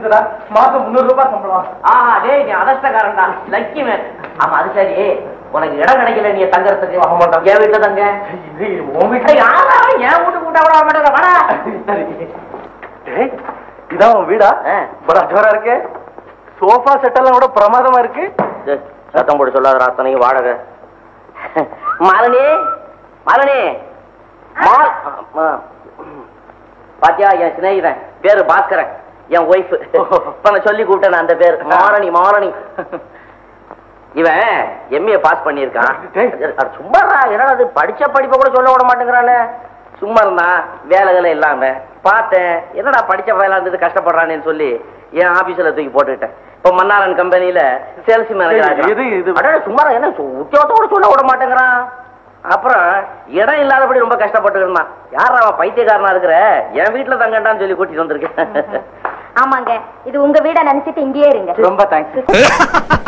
கிடைச்சதா மாசம் முந்நூறு ரூபாய் சம்பளம் ஆஹா டேய் நீ அதஷ்டக்காரன் தான் லக்கி மேன் ஆமா அது சரி உனக்கு இடம் கிடைக்கல நீ தங்கறதுக்கு ஆமாண்டா. என் வீட்டுல தங்க இது உன் ஏய், வீட்டுல யாரா என் வீட்டுக்கு கூட்டா கூட மாட்டேங்க வாடா டேய் இதான் உன் வீடா ஆ. படா ஜோரா இருக்கே சோஃபா செட் எல்லாம் கூட பிரமாதமா இருக்கு டேய், சத்தம் போட்டு சொல்லாத அத்தனைக்கு வாடகை மாலினி மாலினி மால் ஆ, பாத்தியா என் சிநேகிதன் பேரு பாஸ்கரன் என் ஒய்ஃப் இப்ப நான் சொல்லி கூப்பிட்டேன் அந்த பேர் மாரணி மாரணி இவன் எம்ஏ பாஸ் பண்ணியிருக்கான் டேய். அது சும்மா என்னடா அது படிச்ச படிப்பை கூட சொல்ல விட மாட்டேங்கிறானே சும்மா இருந்தான் வேலைகளை இல்லாம பார்த்தேன் என்னடா படிச்ச வேலை இருந்தது கஷ்டப்படுறானேன்னு சொல்லி என் ஆபீஸ்ல தூக்கி போட்டுக்கிட்டேன் இப்ப மன்னாரன் கம்பெனில சேல்ஸ் டேய், இது, இது. மேனேஜர் சும்மா என்ன சு- உத்தியோகத்தோட சொல்ல விட மாட்டேங்கிறான் அப்புறம் இடம் இல்லாதபடி ரொம்ப கஷ்டப்பட்டு இருந்தான் யார் அவன் பைத்தியக்காரனா இருக்கிற என் வீட்டுல தங்கண்டான்னு சொல்லி கூட்டிட்டு வந்திருக்கேன் ஆமாங்க இது உங்க வீட நினைச்சிட்டு இங்கேயே இருங்க ரொம்ப தேங்க்ஸ்